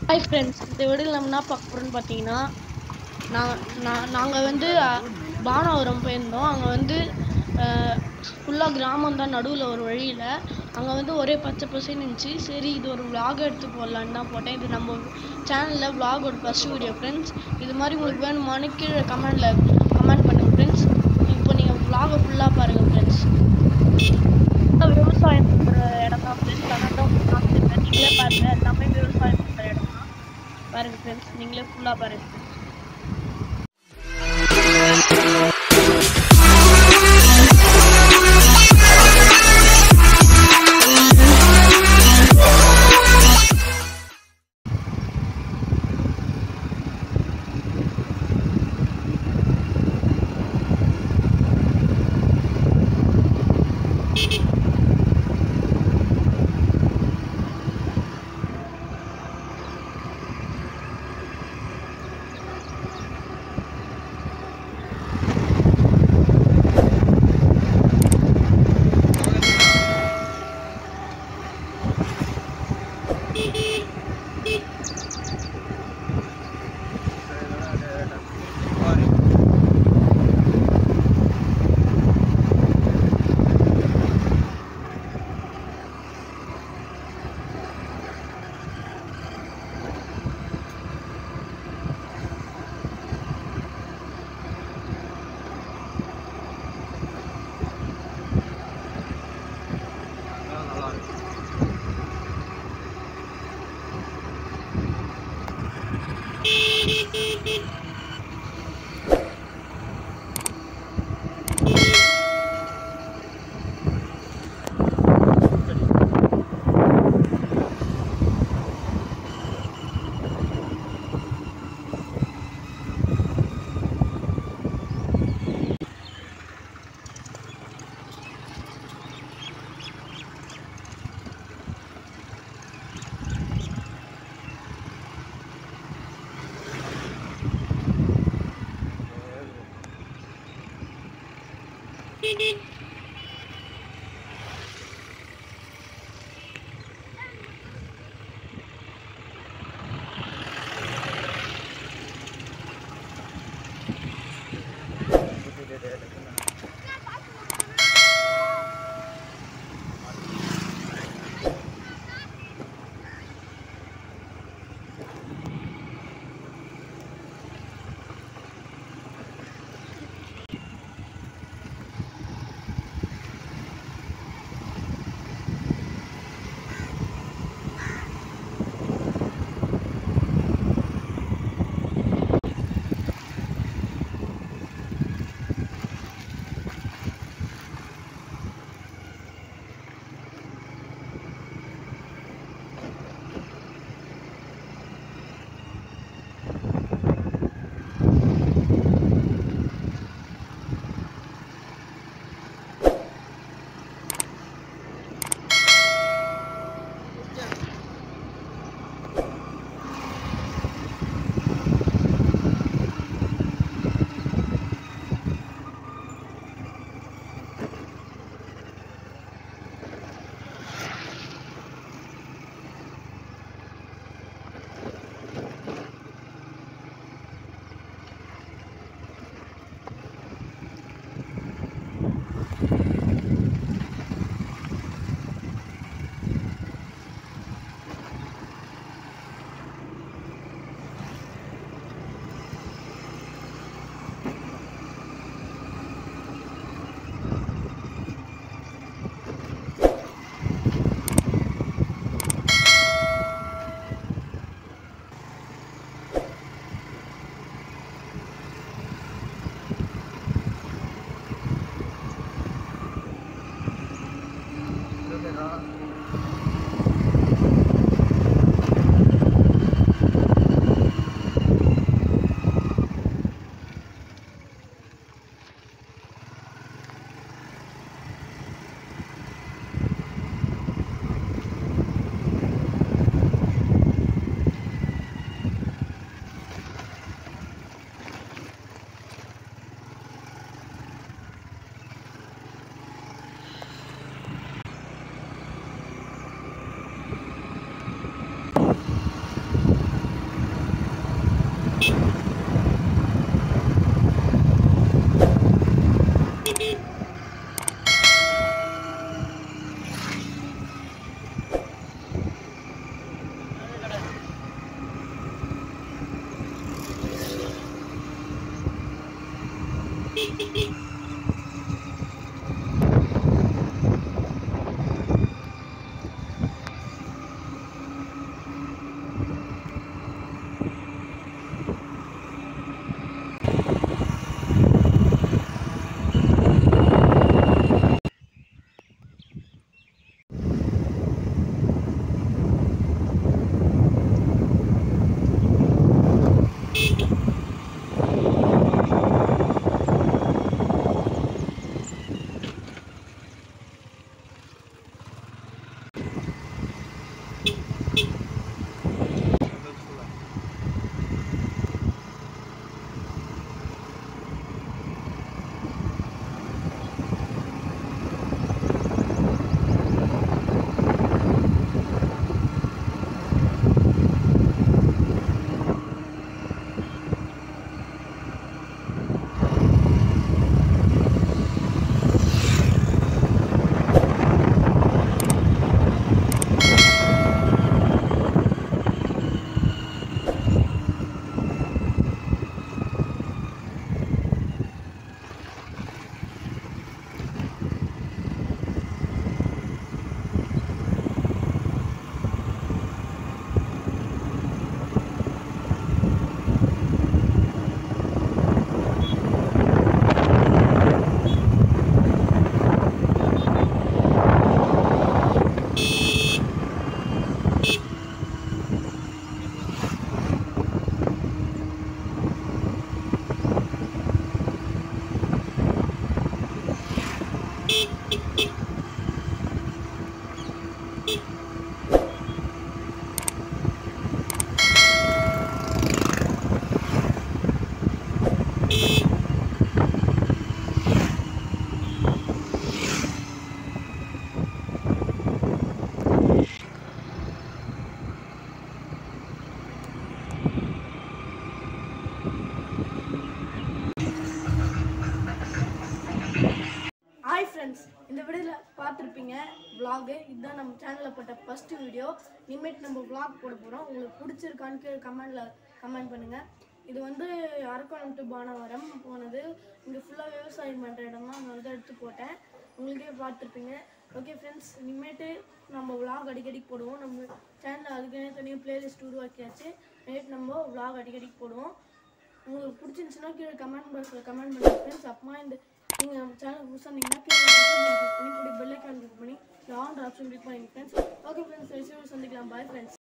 hi friends இந்த வீடியோவில் நம்ம என்ன பார்க்க போகிறோம்னு பார்த்தீங்கன்னா நான் நான் நாங்கள் வந்து அஹ், பானாவரம் போயிருந்தோம் அங்கே வந்து ஃபுல்லாக கிராமம் தான் நடுவில் ஒரு வழியில் அங்கே வந்து ஒரே பச்சை பசேன்னு இருந்துச்சு சரி இது ஒரு vlog எடுத்து போடலான்னு தான் போட்டேன் இது நம்ம சேனலில் vlog-ஓட ஃபஸ்ட் வீடியோ ஃப்ரெண்ட்ஸ் இது மாதிரி உங்களுக்கு வேணுமானு கீழே கமெண்டில் கமெண்ட் பண்ணுங்க ஃப்ரெண்ட்ஸ் இப்போ நீங்கள் vlog-அ ஃபுல்லாக பாருங்கள் ஃப்ரெண்ட்ஸ் விவசாயம் பண்ணுற இடம் தான் ஃப்ரெண்ட்ஸ் அதான் தான் காமிச்சிருக்கேன் நீங்களே பாருங்கள் எல்லாமே விவசாயம் பண்ணுற இடம் தான் பாருங்கள் ஃப்ரெண்ட்ஸ் நீங்களே ஃபுல்லாக பாருங்கள் ஹாய் ஃப்ரெண்ட்ஸ் இந்த வீடியோவில் பார்த்துருப்பீங்க vlog இதுதான் நம்ம சேனலில் போட்ட ஃபர்ஸ்ட் வீடியோ இனிமேட் நம்ம vlog போட போகிறோம் உங்களுக்கு பிடிச்சிருக்கான்னு கீழே கமெண்டில் கமெண்ட் பண்ணுங்கள் இது வந்து அரக்கோணம் டு பானவரம் போனது இங்கே ஃபுல்லாக விவசாயம் பண்ணுற இடம் தான் அதனால தான் எடுத்து போட்டேன் உங்களுக்கே பார்த்துருப்பீங்க ஓகே ஃப்ரெண்ட்ஸ் இனிமேட்டு நம்ம vlog அடிக்கடி போடுவோம் நம்ம சேனலில் அதுக்குன்னே தனியாக பிளேலிஸ்ட் உருவாக்கியாச்சு நைட் நம்ம vlog அடிக்கடி போடுவோம் உங்களுக்கு பிடிச்சிருந்துச்சுன்னா கீழே கமெண்ட் பாக்ஸில் கமெண்ட் பண்ணுங்க ஃப்ரெண்ட்ஸ் அப்புறமா இந்த நீங்கள் நம்ம சேனல் புதுசாக இருந்தீங்கன்னா கீழே கிளிக் பண்ணி கூட பெல் ஐக்கான் கிளிக் பண்ணி லாங் ஆப்ஷன் கிளிக் பண்ணிங்க ஃப்ரெண்ட்ஸ் ஓகே ஃப்ரெண்ட்ஸ் சந்திக்கலாம் பாய் ஃப்ரெண்ட்ஸ்